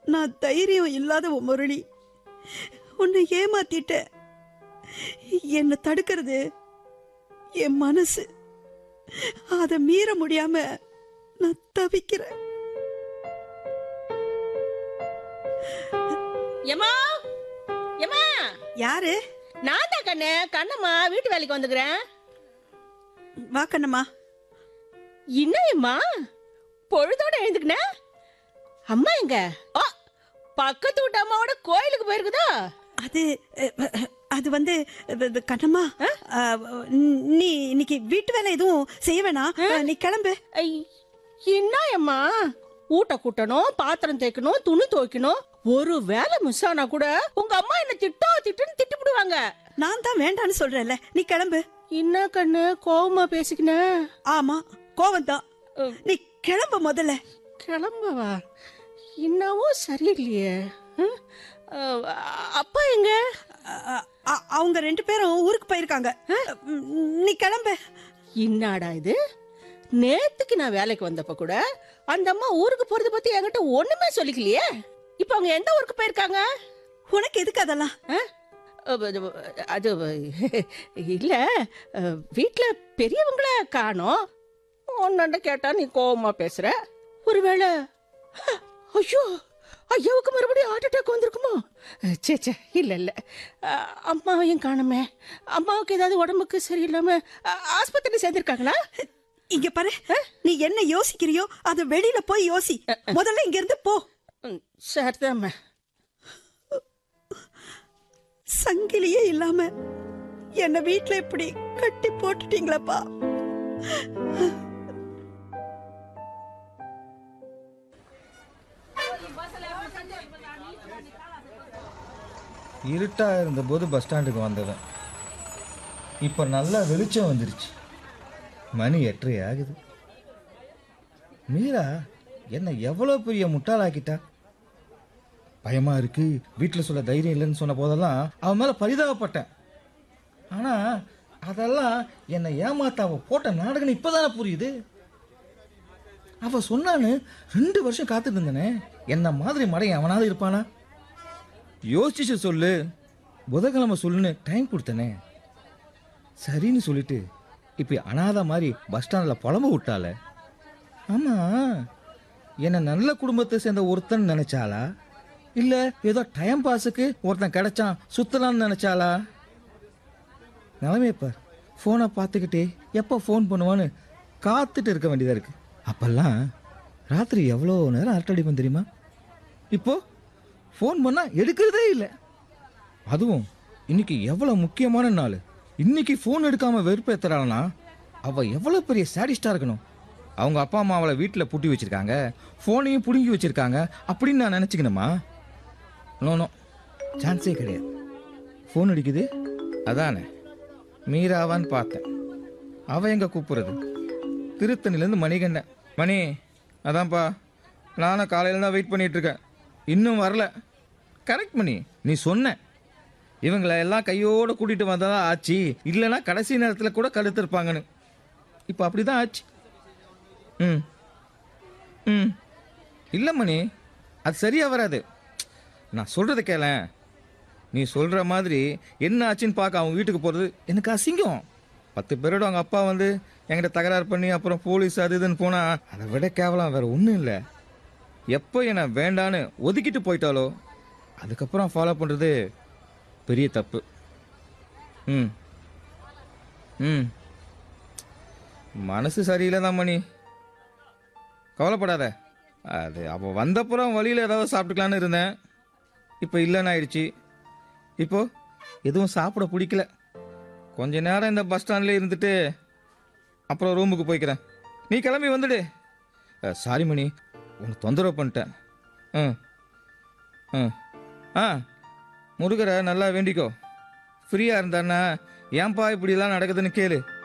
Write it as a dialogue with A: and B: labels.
A: நான் தைரியம் இல்லாத உன் முரளி உன்னை ஏமாத்திட்ட என்னை தடுக்கிறது என் மனசு அதை மீற முடியாம நான் தவிக்கிறேன்
B: ஏமா ஏமா
A: யாரு
B: நான் தான் கண்ணு கண்ணம்மா வீட்டு வேலைக்கு வந்துக்கிறேன்
A: வா கண்ணம்மா
B: என்னம்மா பொழுதோட எழுந்துக்கின அம்மா எங்க ஆ, பக்கத்து வீட்டு அம்மாவோட கோயிலுக்கு போயிருக்குதா
A: அது அஹ், அது வந்து இது- இது கண்ணம்மா அஹ், நீ இன்னைக்கு வீட்டு வேலை எதுவும் செய்ய வேணாம் நீ கிளம்பு
B: ஐ, என்ன அம்மா ஊட்ட கூட்டணும் பாத்திரம் தேய்க்கணும் துணி துவைக்கணும் ஒரு வேலை மிஸ் ஆனா கூட உங்க அம்மா என்ன திட்டோ திட்டுன்னு திட்டுப்பிடுவாங்க
A: நான் தான் வேண்டான்னு சொல்றேன்ல நீ கிளம்பு
B: என்ன கண்ணு கோவமா பேசிக்கின
A: ஆமா கோவம் தான் நீ கிளம்பு முதல்ல
B: கிளம்பவா என்னவோ சரியில்லையே ம்? அஹ், அப்பா எங்க
A: அ- அ- அவங்க ரெண்டு பேரும் ஊருக்கு போயிருக்காங்க ம், நீ கிளம்பு
B: என்னடா இது நேத்துக்கு நான் வேலைக்கு வந்தப்ப கூட அந்த அம்மா ஊருக்கு போறத பத்தி என்கிட்ட ஒண்ணுமே சொல்லிக்கலையே இப்ப அவங்க எந்த ஊருக்கு போயிருக்காங்க
A: உனக்கு எதுக்கு அதெல்லாம்
B: அஹ்? அது அது இல்ல அஹ், வீட்ல பெரியவங்கள காணோம் ஒன்னாண்ட கேட்டா நீ கோவமா பேசுற ஒருவேளை ஐயோ ஐயாவுக்கு மறுபடியும் ஹார்ட் அட்டாக் வந்திருக்குமோ அஹ், சே சே இல்ல இல்ல அஹ், அம்மாவையும் காணுமே அம்மாவுக்கு ஏதாவது உடம்புக்கு சரியில்லாம அஹ், ஆஸ்பத்திரி சேர்ந்திருக்காங்களா
A: இங்க பாரு நீ என்ன யோசிக்கிறியோ அத வெளியில போய் யோசி முதல்ல இங்க இருந்து போ
B: ம், சரிதாம்மா
A: சங்கிலியே இல்லாம என்ன வீட்ல இப்படி கட்டி போட்டுட்டீங்களப்பா
C: இருட்டாக இருந்தபோது பஸ் ஸ்டாண்டுக்கு வந்தவன் இப்போ நல்லா வெளிச்சம் வந்துருச்சு மணி எட்டரை ஆகுது மீரா என்ன எவ்வளோ பெரிய முட்டாளாக்கிட்டா பயமா இருக்கு வீட்டில் சொல்ல தைரியம் இல்லைன்னு சொன்ன போதெல்லாம் அவன் மேலே பரிதாபப்பட்டேன் ஆனால் அதெல்லாம் என்னை ஏமாத்த அவ போட்ட நாடகம் இப்போதானே புரியுது அவ சொன்னான்னு ரெண்டு வருஷம் காத்துட்டு இருந்தேனே என்ன மாதிரி மடையன் அவனாவது இருப்பானா யோசிச்சு சொல்லு புதன்கிழமை சொல்லுன்னு டைம் கொடுத்தனே சரின்னு சொல்லிட்டு இப்போ அனாதை மாதிரி பஸ் ஸ்டாண்டில் புலம்ப விட்டால ஆமாம் என்னை நல்ல குடும்பத்தை சேர்ந்த ஒருத்தன் நினைச்சாளா இல்லை ஏதோ டைம் பாஸுக்கு ஒருத்தன் கிடைச்சான் சுத்தலாம்னு நினைச்சாளா நிலைமையை பார் ஃபோனை பார்த்துக்கிட்டே எப்போ ஃபோன் பண்ணுவான்னு காத்துட்டு இருக்க வேண்டியதாக இருக்கு அப்பெல்லாம் ராத்திரி எவ்வளோ நேரம் அரட்டடிப்பேன் தெரியுமா இப்போ ஃபோன் பண்ணால் எடுக்கிறதே இல்லை அதுவும் இன்னைக்கு எவ்வளோ முக்கியமான நாள் இன்னைக்கு ஃபோன் எடுக்காம வெறுப்பேத்துறாள்னா அவ எவ்வளோ பெரிய சாடிஸ்டாக இருக்கணும் அவங்க அப்பா அம்மா அவளை வீட்டில் பூட்டி வச்சிருக்காங்க ஃபோனையும் பிடுங்கி வச்சிருக்காங்க அப்படின்னு நான் நினச்சிக்கணுமா நோ நோ சான்ஸே கிடையாது ஃபோன் அடிக்குது அதானே மீராவான்னு பார்த்தேன் அவ எங்க கூப்பிடுறது திருத்தணிலேருந்து மணிகண்டன் மணி அதான்ப்பா நானும் காலையில் தான் வெயிட் பண்ணிட்டு இருக்கேன் இன்னும் வரல கரெக்ட் மணி நீ சொன்ன இவங்களை எல்லாம் கையோடு கூட்டிட்டு வந்ததா ஆச்சு இல்லைன்னா கடைசி நேரத்தில் கூட கழுத்திருப்பாங்கன்னு இப்போ அப்படிதான் ஆச்சு ம் ம் இல்லை மணி அது சரியா வராது நான் சொல்கிறத கேளேன் நீ சொல்கிற மாதிரி என்ன ஆச்சுன்னு பார்க்க அவங்க வீட்டுக்கு போகிறது எனக்கு அசிங்கம் பத்து பேரோட அவங்க அப்பா வந்து என்கிட்ட தகராறு பண்ணி அப்புறம் போலீஸ் அது இதுன்னு போனால் அதை விட கேவலம் வேற ஒன்றும் இல்லை எப்போ என்னை வேண்டான்னு ஒதுக்கிட்டு போயிட்டாலோ அதுக்கப்புறம் ஃபாலோ பண்ணுறது பெரிய தப்பு ம் ம் மனசு சரியில்லை தான் மணி கவலைப்படாத அது அப்போ வந்தப்புறம் வழியில் ஏதாவது சாப்பிட்டுக்கலான்னு இருந்தேன் இப்போ இல்லைன்னு ஆயிடுச்சு இப்போ எதுவும் சாப்பிட பிடிக்கல கொஞ்ச நேரம் இந்த பஸ் ஸ்டாண்ட்லேயே இருந்துட்டு அப்புறம் ரூமுக்கு போய்க்கிறேன் நீ கிளம்பி வந்துடு அஹ், சாரி மணி உனக்கு தொந்தரவு பண்ணிட்டேன் ம் ம் ஆ முருகரை நல்லா வேண்டிக்கோ ஃப்ரீயாக இருந்தான்னா ஏன்பா இப்படிலாம் நடக்குதுன்னு கேளு